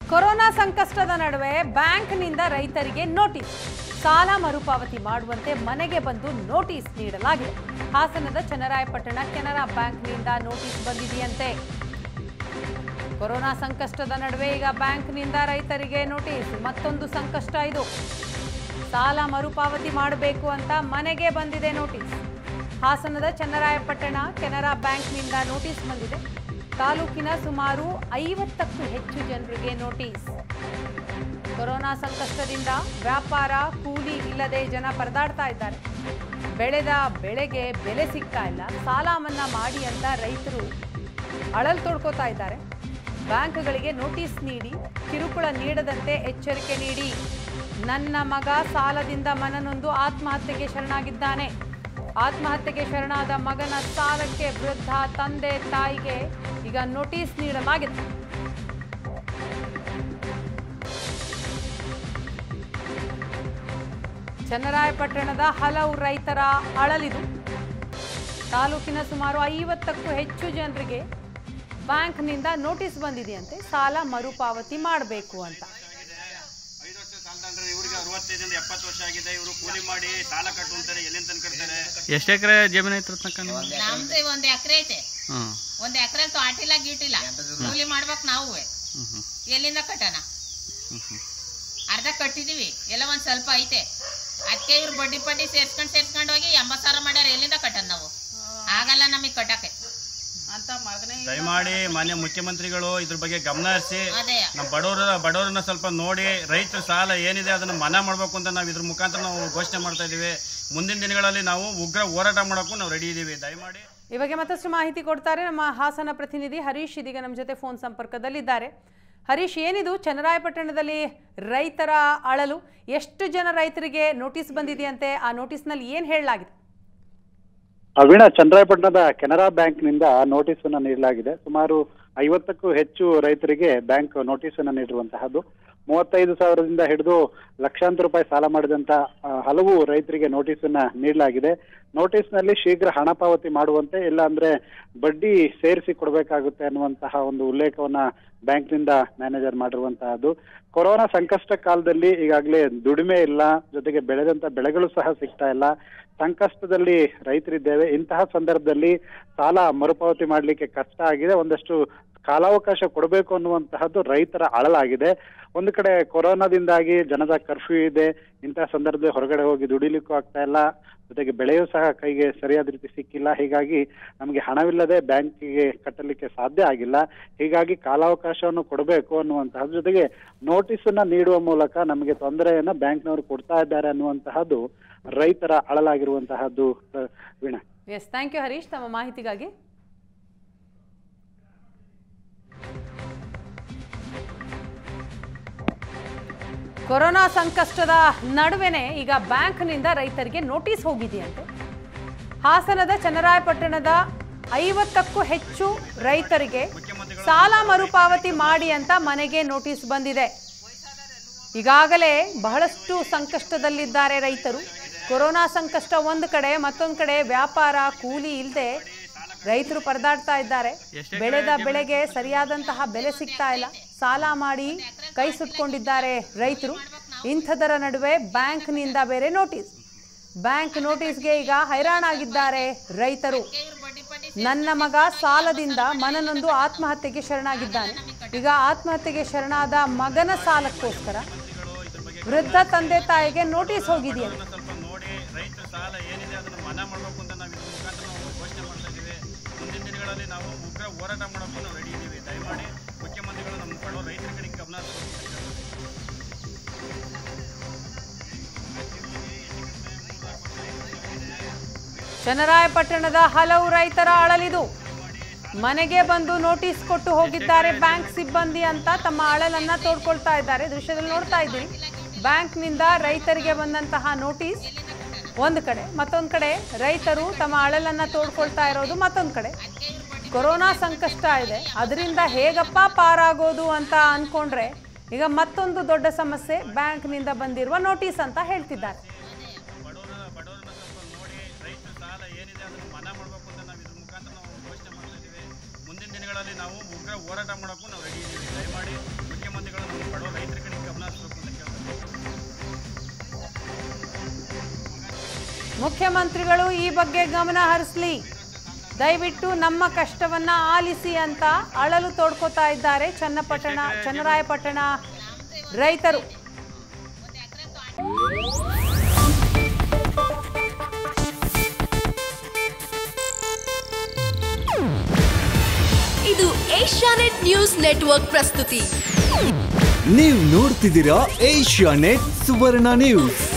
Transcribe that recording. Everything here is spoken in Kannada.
ಕೊರೋನಾ ಸಂಕಷ್ಟದ ನಡುವೆ ಬ್ಯಾಂಕ್ನಿಂದ ರೈತರಿಗೆ ನೋಟಿಸ್ ಸಾಲ ಮರುಪಾವತಿ ಮಾಡುವಂತೆ ಮನೆಗೆ ಬಂದು ನೋಟಿಸ್ ನೀಡಲಾಗಿದೆ ಹಾಸನದ ಚನ್ನರಾಯಪಟ್ಟಣ ಕೆನರಾ ಬ್ಯಾಂಕ್ನಿಂದ ನೋಟಿಸ್ ಬಂದಿದೆಯಂತೆ ಕೊರೋನಾ ಸಂಕಷ್ಟದ ನಡುವೆ ಈಗ ಬ್ಯಾಂಕ್ನಿಂದ ರೈತರಿಗೆ ನೋಟಿಸ್ ಮತ್ತೊಂದು ಸಂಕಷ್ಟ ಇದು ಸಾಲ ಮರುಪಾವತಿ ಮಾಡಬೇಕು ಅಂತ ಮನೆಗೆ ಬಂದಿದೆ ನೋಟಿಸ್ ಹಾಸನದ ಚನ್ನರಾಯಪಟ್ಟಣ ಕೆನರಾ ಬ್ಯಾಂಕ್ನಿಂದ ನೋಟಿಸ್ ಬಂದಿದೆ ತಾಲೂಕಿನ ಸುಮಾರು ಐವತ್ತಕ್ಕೂ ಹೆಚ್ಚು ಜನರಿಗೆ ನೋಟಿಸ್ ಕೊರೋನಾ ಸಂಕಷ್ಟದಿಂದ ವ್ಯಾಪಾರ ಕೂಲಿ ಇಲ್ಲದೆ ಜನ ಪರದಾಡ್ತಾ ಇದ್ದಾರೆ ಬೆಳೆದ ಬೆಳೆಗೆ ಬೆಲೆ ಸಿಗ್ತಾ ಇಲ್ಲ ಸಾಲ ಮನ್ನಾ ಮಾಡಿ ಅಂತ ರೈತರು ಅಳಲ್ ತೊಡ್ಕೋತಾ ಇದ್ದಾರೆ ಬ್ಯಾಂಕ್ಗಳಿಗೆ ನೋಟಿಸ್ ನೀಡಿ ಕಿರುಕುಳ ನೀಡದಂತೆ ಎಚ್ಚರಿಕೆ ನೀಡಿ ನನ್ನ ಮಗ ಸಾಲದಿಂದ ಮನನೊಂದು ಆತ್ಮಹತ್ಯೆಗೆ ಶರಣಾಗಿದ್ದಾನೆ ಆತ್ಮಹತ್ಯೆಗೆ ಶರಣಾದ ಮಗನ ಸಾಲಕ್ಕೆ ವೃದ್ಧ ತಂದೆ ತಾಯಿಗೆ ಈಗ ನೋಟಿಸ್ ನೀಡಲಾಗಿದೆ ಚನ್ನರಾಯಪಟ್ಟಣದ ಹಲವು ರೈತರ ಅಳಲಿದು ತಾಲೂಕಿನ ಸುಮಾರು ಐವತ್ತಕ್ಕೂ ಹೆಚ್ಚು ಜನರಿಗೆ ಬ್ಯಾಂಕ್ನಿಂದ ನೋಟಿಸ್ ಬಂದಿದೆಯಂತೆ ಸಾಲ ಮರುಪಾವತಿ ಮಾಡಬೇಕು ಅಂತ ಐದು ವರ್ಷ ಸಾಲ ತಂದ್ರೆ ಇವ್ರಿಗೆ ಅರವತ್ತೈದರಿಂದ ಎಪ್ಪತ್ತು ವರ್ಷ ಆಗಿದೆ ಇವರು ಕೂಲಿ ಮಾಡಿ ಸಾಲ ಕಟ್ಟು ಅಂತಾರೆ ಎಲ್ಲಿಂದ ತಂದು ಕಟ್ತಾರೆ ಎಷ್ಟು ಎಕರೆ ಜಮೀನು ಐತ್ರ ತನಕ ನೀವು ನಮ್ದು ಒಂದ್ ಎಕರೆ ಐತೆ ಹಾಂ ಒಂದ್ ಎಕರೆ ತೋಟಿಲ್ಲ ಗೀಟಿಲ್ಲ ಕೂಲಿ ಮಾಡ್ಬೇಕು ನಾವು ಹ್ಞೂ ಹ್ಞೂ ಎಲ್ಲಿಂದ ಕಟ್ಟಣ ಅರ್ಧ ಕಟ್ಟಿದೀವಿ ಎಲ್ಲ ಒಂದ್ ಸ್ವಲ್ಪ ಐತೆ ಅದಕ್ಕೆ ಇವ್ರು ಬಡ್ಡಿ ಪಡ್ಡಿ ಸೇರ್ಸ್ಕೊಂಡ್ ಸೇರ್ಸ್ಕೊಂಡ್ ಹೋಗಿ ಎಂಬತ್ ಸಾವಿರ ಮಾಡ್ಯಾರ ಎಲ್ಲಿಂದ ಕಟ್ಟಣ ನಾವು ಆಗಲ್ಲ ನಮಗ್ ಕಟ್ಟಕ್ಕೆ ದಯಮಾಡಿ ಮಾನ್ಯ ಮುಖ್ಯಮಂತ್ರಿಗಳು ಇದ್ರ ಬಗ್ಗೆ ಗಮನ ಹರಿಸಿ ಅದೇ ನಮ್ಮ ಬಡವರ ಬಡವರನ್ನ ಸ್ವಲ್ಪ ನೋಡಿ ರೈತರ ಸಾಲ ಏನಿದೆ ಅದನ್ನ ಮನಾ ಮಾಡಬೇಕು ಅಂತ ನಾವು ಇದ್ರ ಮುಖಾಂತರ ನಾವು ಘೋಷಣೆ ಮಾಡ್ತಾ ಇದೀವಿ ಮುಂದಿನ ದಿನಗಳಲ್ಲಿ ನಾವು ಉಗ್ರ ಹೋರಾಟ ಮಾಡೋಕ್ಕೂ ನಾವು ರೆಡಿ ಇದೀವಿ ದಯಮಾಡಿ ಈ ಬಗ್ಗೆ ಮತ್ತಷ್ಟು ಮಾಹಿತಿ ಕೊಡ್ತಾರೆ ನಮ್ಮ ಹಾಸನ ಪ್ರತಿನಿಧಿ ಹರೀಶ್ ಇದೀಗ ನಮ್ಮ ಜೊತೆ ಫೋನ್ ಸಂಪರ್ಕದಲ್ಲಿದ್ದಾರೆ ಹರೀಶ್ ಏನಿದು ಚನ್ನರಾಯಪಟ್ಟಣದಲ್ಲಿ ರೈತರ ಅಳಲು ಎಷ್ಟು ಜನ ರೈತರಿಗೆ ನೋಟಿಸ್ ಬಂದಿದೆಯಂತೆ ಆ ನೋಟಿಸ್ನಲ್ಲಿ ಏನು ಹೇಳಲಾಗಿದೆ ಅವಿಣ ಚಂದ್ರಾಯಪಟ್ಟಣದ ಕೆನರಾ ಬ್ಯಾಂಕ್ನಿಂದ ನೋಟಿಸ್ ಅನ್ನು ನೀಡಲಾಗಿದೆ ಸುಮಾರು ಐವತ್ತಕ್ಕೂ ಹೆಚ್ಚು ರೈತರಿಗೆ ಬ್ಯಾಂಕ್ ನೋಟಿಸ್ ಅನ್ನು ನೀಡಿರುವಂತಹದ್ದು ಮೂವತ್ತೈದು ಸಾವಿರದಿಂದ ಹಿಡಿದು ಲಕ್ಷಾಂತರ ರೂಪಾಯಿ ಸಾಲ ಮಾಡಿದಂತ ಆ, ಹಲವು ರೈತರಿಗೆ ನೋಟಿಸ್ ಅನ್ನ ನೀಡಲಾಗಿದೆ ನೋಟಿಸ್ ನಲ್ಲಿ ಶೀಘ್ರ ಹಣ ಪಾವತಿ ಮಾಡುವಂತೆ ಇಲ್ಲ ಅಂದ್ರೆ ಬಡ್ಡಿ ಸೇರಿಸಿ ಕೊಡಬೇಕಾಗುತ್ತೆ ಅನ್ನುವಂತಹ ಒಂದು ಉಲ್ಲೇಖವನ್ನ ಬ್ಯಾಂಕ್ನಿಂದ ಮ್ಯಾನೇಜರ್ ಮಾಡಿರುವಂತಹದ್ದು ಕೊರೋನಾ ಸಂಕಷ್ಟ ಕಾಲದಲ್ಲಿ ಈಗಾಗಲೇ ದುಡಿಮೆ ಇಲ್ಲ ಜೊತೆಗೆ ಬೆಳೆದಂತ ಬೆಳೆಗಳು ಸಹ ಸಿಗ್ತಾ ಇಲ್ಲ ಸಂಕಷ್ಟದಲ್ಲಿ ರೈತರಿದ್ದೇವೆ ಇಂತಹ ಸಂದರ್ಭದಲ್ಲಿ ಸಾಲ ಮರುಪಾವತಿ ಮಾಡಲಿಕ್ಕೆ ಕಷ್ಟ ಆಗಿದೆ ಒಂದಷ್ಟು ಕಾಲಾವಕಾಶ ಕೊಡಬೇಕು ಅನ್ನುವಂತಹದ್ದು ರೈತರ ಅಳಲಾಗಿದೆ ಒಂದು ಕಡೆ ಕೊರೋನಾದಿಂದಾಗಿ ಜನದ ಕರ್ಫ್ಯೂ ಇದೆ ಇಂತಹ ಸಂದರ್ಭದಲ್ಲಿ ಹೊರಗಡೆ ಹೋಗಿ ದುಡಿಲಿಕ್ಕೂ ಆಗ್ತಾ ಇಲ್ಲ ಜೊತೆಗೆ ಬೆಳೆಯೂ ಸಹ ಕೈಗೆ ಸರಿಯಾದ ರೀತಿ ಸಿಕ್ಕಿಲ್ಲ ಹೀಗಾಗಿ ನಮಗೆ ಹಣವಿಲ್ಲದೆ ಬ್ಯಾಂಕಿಗೆ ಕಟ್ಟಲಿಕ್ಕೆ ಸಾಧ್ಯ ಆಗಿಲ್ಲ ಹೀಗಾಗಿ ಕಾಲಾವಕಾಶವನ್ನು ಕೊಡಬೇಕು ಅನ್ನುವಂತಹದ್ದು ಜೊತೆಗೆ ನೋಟಿಸ್ ಅನ್ನ ನೀಡುವ ಮೂಲಕ ನಮಗೆ ತೊಂದರೆಯನ್ನ ಬ್ಯಾಂಕ್ನವರು ಕೊಡ್ತಾ ಇದ್ದಾರೆ ಅನ್ನುವಂತಹದ್ದು ರೈತರ ಅಳಲಾಗಿರುವಂತಹದ್ದು ಅಹ್, Veena S thank you Harish ತಮ್ಮ ಮಾಹಿತಿಗಾಗಿ ಕೊರೋನಾ ಸಂಕಷ್ಟದ ನಡುವೆನೆ ಈಗ ಬ್ಯಾಂಕ್ನಿಂದ ರೈತರಿಗೆ ನೋಟಿಸ್ ಹೋಗಿದೆಯಂತೆ ಹಾಸನದ ಚನ್ನರಾಯಪಟ್ಟಣದ ಐವತ್ತಕ್ಕೂ ಹೆಚ್ಚು ರೈತರಿಗೆ ಸಾಲ ಮರುಪಾವತಿ ಮಾಡಿ ಅಂತ ಮನೆಗೆ ನೋಟಿಸ್ ಬಂದಿದೆ ಈಗಾಗಲೇ ಬಹಳಷ್ಟು ಸಂಕಷ್ಟದಲ್ಲಿದ್ದಾರೆ ರೈತರು ಕೊರೋನಾ ಸಂಕಷ್ಟ ಒಂದು ಕಡೆ ಮತ್ತೊಂದು ಕಡೆ ವ್ಯಾಪಾರ ಕೂಲಿ ಇಲ್ಲದೆ ರೈತರು ಪರದಾಡ್ತಾ ಇದ್ದಾರೆ ಬೆಳೆದ ಬೆಳೆಗೆ ಸರಿಯಾದಂತಹ ಬೆಲೆ ಸಿಗ್ತಾ ಇಲ್ಲ ಸಾಲ ಮಾಡಿ ಕೈ ಸುಟ್ಕೊಂಡಿದ್ದಾರೆ ರೈತರು ಇಂಥದರ ನಡುವೆ ಬ್ಯಾಂಕ್ನಿಂದ ಬೇರೆ ನೋಟಿಸ್ ಬ್ಯಾಂಕ್ ನೋಟಿಸ್ಗೆ ಈಗ ಹೈರಾಣಾಗಿದ್ದಾರೆ ರೈತರು ನನ್ನ ಮಗ ಸಾಲದಿಂದ ಮನನೊಂದು ಆತ್ಮಹತ್ಯೆಗೆ ಶರಣಾಗಿದ್ದಾನೆ ಈಗ ಆತ್ಮಹತ್ಯೆಗೆ ಶರಣಾದ ಮಗನ ಸಾಲಕ್ಕೋಸ್ಕರ ವೃದ್ಧ ತಂದೆ ತಾಯಿಗೆ ನೋಟಿಸ್ ಹೋಗಿದೆಯಂತೆ ಸ್ವಲ್ಪ ನೋಡಿ ರೈತರ ಸಾಲ ಏನಿದೆ ಅದನ್ನ ಮನಾ ಮಾಡಬೇಕು ಅಂತ ನಾವು ಇದ್ರ ಮುಖಾಂತರ ನಾವು ಘೋಷಣೆ ಮಾಡ್ತಾ ಇದೀವಿ ಮುಂದಿನ ದಿನಗಳಲ್ಲಿ ನಾವು ಉಗ್ರ ಹೋರಾಟ ಮಾಡೋಕ್ಕೂ ನಾವು ರೆಡಿ ಇದೀವಿ ದಯಮಾಡಿ ಮುಖ್ಯಮಂತ್ರಿಗಳು ನಮ್ಮ ಬಡವ ರೈತರ ಕಡೆಗೆ ಗಮನ ಹರಿಸ್ಬೇಕು. ಚನ್ನರಾಯಪಟ್ಟಣದ ಹಲವು ರೈತರ ಅಳಲಿದು ಮನೆಗೆ ಬಂದು ನೋಟಿಸ್ ಕೊಟ್ಟು ಹೋಗಿದ್ದಾರೆ ಬ್ಯಾಂಕ್ ಸಿಬ್ಬಂದಿ ಅಂತ ತಮ್ಮ ಅಳಲನ್ನ ತೋಡ್ಕೊಳ್ತಾ ಇದ್ದಾರೆ ದೃಶ್ಯದಲ್ಲಿ ನೋಡ್ತಾ ಇದ್ದೀವಿ ಬ್ಯಾಂಕ್ನಿಂದ ರೈತರಿಗೆ ಬಂದಂತಹ ನೋಟಿಸ್ ಒಂದು ಕಡೆ ಮತ್ತೊಂದು ಕಡೆ ರೈತರು ತಮ್ಮ ಅಳಲನ್ನ ತೋಡ್ಕೊಳ್ತಾ ಇರೋದು ಮತ್ತೊಂದು ಕಡೆ ಕೊರೋನಾ ಸಂಕಷ್ಟ ಇದೆ ಅದರಿಂದ ಹೇಗಪ್ಪ ಪಾರಾಗೋದು ಅಂತ ಅನ್ಕೊಂಡ್ರೆ ಈಗ ಮತ್ತೊಂದು ದೊಡ್ಡ ಸಮಸ್ಯೆ ಬ್ಯಾಂಕ್ನಿಂದ ಬಂದಿರುವ ನೋಟಿಸ್ ಅಂತ ಹೇಳ್ತಿದ್ದಾರೆ ಬಡವರ ಬಡವರನ್ನ ಸ್ವಲ್ಪ ನೋಡಿ ರೈತರ ಸಾಲ ಏನಿದೆ ಅದನ್ನ ಮನಾ ಮಾಡಬೇಕು ಅಂತ ನಾವು ಇದ್ರ ಮುಖಾಂತರ ನಾವು ಘೋಷಣೆ ಮಾಡ್ತಾ ಇದೀವಿ ಮುಂದಿನ ದಿನಗಳಲ್ಲಿ ನಾವು ಉಗ್ರ ಹೋರಾಟ ಮಾಡೋಕ್ಕೂ ನಾವು ರೆಡಿ ಇದೀವಿ ದಯಮಾಡಿ ಮುಖ್ಯಮಂತ್ರಿಗಳು ನಮ್ಮ ಮುಖ್ಯಮಂತ್ರಿಗಳು ಈ ಬಗ್ಗೆ ಗಮನ ಹರಿಸಲಿ ದಯವಿಟ್ಟು ನಮ್ಮ ಕಷ್ಟವನ್ನ ಆಲಿಸಿ ಅಂತ ಅಳಲು ತೋಡ್ಕೋತಾ ಇದ್ದಾರೆ ಚನ್ನಪಟ್ಟಣ ಚನ್ನರಾಯಪಟ್ಟಣ ರೈತರು ಇದು ಏಷ್ಯಾನೆಟ್ ನ್ಯೂಸ್ ನೆಟ್ವರ್ಕ್ ಪ್ರಸ್ತುತಿ ನೀವು ನೋಡ್ತಿದ್ದೀರಾ ಏಷ್ಯಾ ನೆಟ್ ಸುವರ್ಣ ನ್ಯೂಸ್